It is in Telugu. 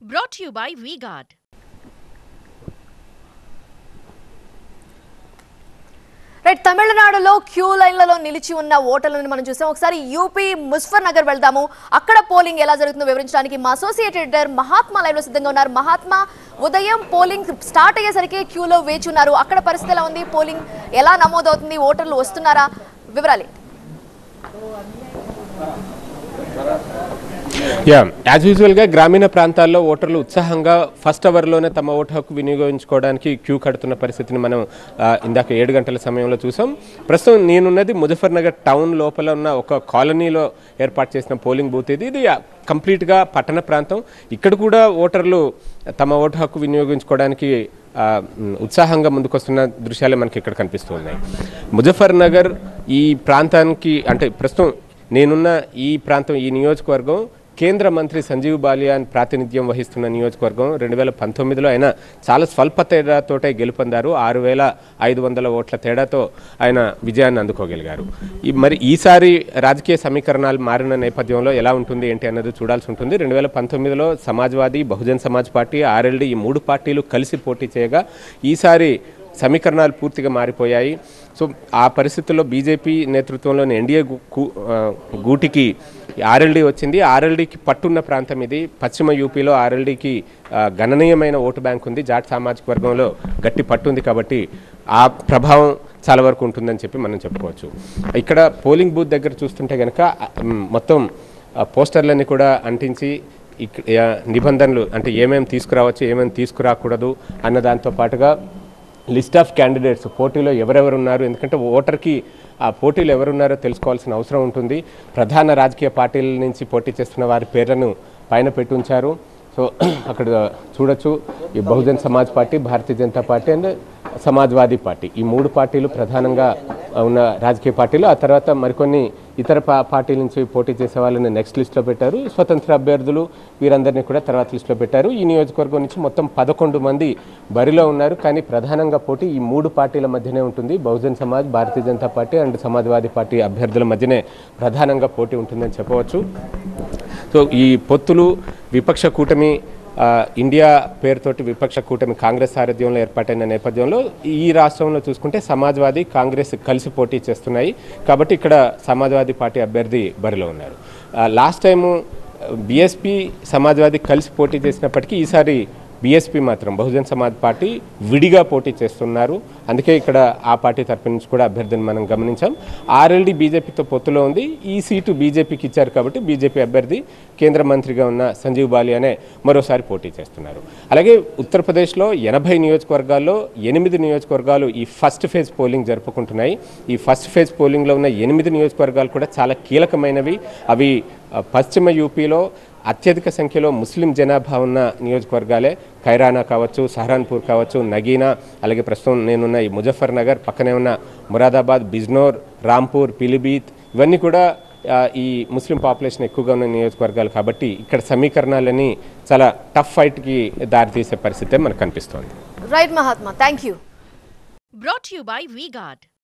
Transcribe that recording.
Brought to you by VGuard. Right తమిళనాడులో క్యూ లైన్లలో నిలిచి ఉన్న ఓటర్లను మనం చూసాం ఒకసారి యూపీ ముజఫర్ నగర్ వెళ్దాము అక్కడ పోలింగ్ ఎలా జరుగుతుందో వివరించడానికి మా అసోసియేట్ ఎడిటర్ మహాత్మా లైవ్ లో సిద్ధంగా ఉన్నారు మహాత్మా ఉదయం పోలింగ్ స్టార్ట్ అయ్యేసరికి క్యూలో వేచి ఉన్నారు అక్కడ పరిస్థితి ఎలా ఉంది పోలింగ్ ఎలా నమోదవుతుంది ఓటర్లు వస్తున్నారా వివరాలు యా యాజ్ యూజువల్గా గ్రామీణ ప్రాంతాల్లో ఓటర్లు ఉత్సాహంగా ఫస్ట్ అవర్లోనే తమ ఓటు హక్కు వినియోగించుకోవడానికి క్యూ కడుతున్న పరిస్థితిని మనం ఆ, ఇందాక ఏడు గంటల సమయంలో చూసాం ప్రస్తుతం నేనున్నది ముజఫర్ నగర్ టౌన్ లోపల ఉన్న ఒక కాలనీలో ఏర్పాటు చేసిన పోలింగ్ బూత్ ఇది ఇది కంప్లీట్గా పట్టణ ప్రాంతం ఇక్కడ కూడా ఓటర్లు తమ ఓటు హక్కు వినియోగించుకోవడానికి ఆ, మ్, ఉత్సాహంగా ముందుకొస్తున్న దృశ్యాలే మనకి ఇక్కడ కనిపిస్తూ ఉన్నాయి ముజఫర్ నగర్ ఈ ప్రాంతానికి అంటే ప్రస్తుతం నేనున్న ఈ ప్రాంతం ఈ నియోజకవర్గం కేంద్ర మంత్రి సంజీవ్ బాలియాన్ ప్రాతినిధ్యం వహిస్తున్న నియోజకవర్గం రెండు వేల పంతొమ్మిదిలో ఆయన చాలా స్వల్ప తేడాతోటే గెలుపొందారు ఆరు వేల ఐదు వందల ఓట్ల తేడాతో ఆయన విజయాన్ని అందుకోగలిగారు ఈ మరి ఈసారి రాజకీయ సమీకరణాలు మారిన నేపథ్యంలో ఎలా ఉంటుంది ఏంటి అన్నది చూడాల్సి ఉంటుంది రెండు వేల పంతొమ్మిదిలో సమాజ్వాదీ బహుజన్ సమాజ్ పార్టీ ఆర్ఎల్డీ ఈ మూడు పార్టీలు కలిసి పోటీ చేయగా ఈసారి సమీకరణాలు పూర్తిగా మారిపోయాయి సో ఆ పరిస్థితుల్లో బీజేపీ నేతృత్వంలోని ఎన్డీఏ గు- కు- ఆ, గూటికి ఆర్ఎల్డీ వచ్చింది ఆర్ఎల్డీకి పట్టున్న ప్రాంతం ఇది పశ్చిమ యూపీలో ఆర్ఎల్డీకి ఆ, గణనీయమైన ఓటు బ్యాంక్ ఉంది జాట్ సామాజిక వర్గంలో గట్టి పట్టు ఉంది కాబట్టి ఆ ప్రభావం చాలా వరకు ఉంటుందని చెప్పి మనం చెప్పుకోవచ్చు ఇక్కడ పోలింగ్ బూత్ దగ్గర చూస్తుంటే కనుక మొత్తం ఆ, పోస్టర్లన్నీ కూడా అంటించి ఇక ఆ, నిబంధనలు అంటే ఏమేమి తీసుకురావచ్చు ఏమేమి తీసుకురాకూడదు అన్న దాంతో పాటుగా లిస్ట్ ఆఫ్ క్యాండిడేట్స్ పోటీలో ఎవరెవరు ఉన్నారు ఎందుకంటే ఓటర్కి ఆ పోటీలో ఎవరున్నారో తెలుసుకోవాల్సిన అవసరం ఉంటుంది ప్రధాన రాజకీయ పార్టీల నుంచి పోటీ చేస్తున్న వారి పేర్లను పైన పెట్టి ఉంచారు సో అక్కడ చూడొచ్చు ఈ Bahujan Samaj party Bharatiya Janata party and Samajwadi party ఈ మూడు పార్టీలు ప్రధానంగా ఉన్న రాజకీయ పార్టీలు ఆ తర్వాత మరికొన్ని ఇతర పా పార్టీల నుంచి పోటీ చేసే వాళ్ళని నెక్స్ట్ లిస్ట్లో పెట్టారు స్వతంత్ర అభ్యర్థులు వీరందరినీ కూడా తర్వాత లిస్టులో పెట్టారు ఈ నియోజకవర్గం నుంచి మొత్తం పదకొండు మంది బరిలో ఉన్నారు కానీ ప్రధానంగా పోటీ ఈ మూడు పార్టీల మధ్యనే ఉంటుంది Bahujan Samaj Bharatiya Janata party and Samajwadi party అభ్యర్థుల మధ్యనే ప్రధానంగా పోటీ ఉంటుందని చెప్పవచ్చు సో ఈ పొత్తులు విపక్ష కూటమి ఆ, ఇండియా పేరుతోటి విపక్ష కూటమి కాంగ్రెస్ సారథ్యంలో ఏర్పాటైన నేపథ్యంలో ఈ రాష్ట్రంలో చూసుకుంటే సమాజ్వాదీ కాంగ్రెస్ కలిసి పోటీ చేస్తున్నాయి కాబట్టి ఇక్కడ సమాజ్వాదీ పార్టీ అభ్యర్థి బరిలో ఉన్నారు ఆ, లాస్ట్ టైము బీఎస్పీ సమాజ్వాదీ కలిసి పోటీ చేసినప్పటికీ ఈసారి బీఎస్పీ మాత్రం బహుజన్ సమాజ్ పార్టీ విడిగా పోటీ చేస్తున్నారు అందుకే ఇక్కడ ఆ పార్టీ తరపు నుంచి కూడా అభ్యర్థిని మనం గమనించాం ఆర్ఎల్డీ బీజేపీతో పొత్తులో ఉంది ఈ సీటు బీజేపీకి ఇచ్చారు కాబట్టి బీజేపీ అభ్యర్థి కేంద్ర మంత్రిగా ఉన్న సంజీవ్ బాలియానే మరోసారి పోటీ చేస్తున్నారు అలాగే ఉత్తరప్రదేశ్లో ఎనభై నియోజకవర్గాల్లో ఎనిమిది నియోజకవర్గాలు ఈ ఫస్ట్ ఫేజ్ పోలింగ్ జరుపుకుంటున్నాయి ఈ ఫస్ట్ ఫేజ్ పోలింగ్లో ఉన్న ఎనిమిది నియోజకవర్గాలు కూడా చాలా కీలకమైనవి అవి ఆ, పశ్చిమ యూపీలో అత్యధిక సంఖ్యలో ముస్లిం జనాభా ఉన్న నియోజకవర్గాలే ఖైరానా కావచ్చు సహరాన్పూర్ కావచ్చు నగీనా అలాగే ప్రస్తుతం నేనున్న ఈ ముజఫర్ నగర్ పక్కనే ఉన్న మురాదాబాద్ బిజ్నోర్ రాంపూర్ పిలిబీత్ ఇవన్నీ కూడా ఆ, ఈ ముస్లిం పాపులేషన్ ఎక్కువగా ఉన్న నియోజకవర్గాలు కాబట్టి ఇక్కడ సమీకరణాలని చాలా టఫ్ ఫైట్కి దారితీసే పరిస్థితే మనకు కనిపిస్తోంది right Mahatma thank you Brought to you by VGuard.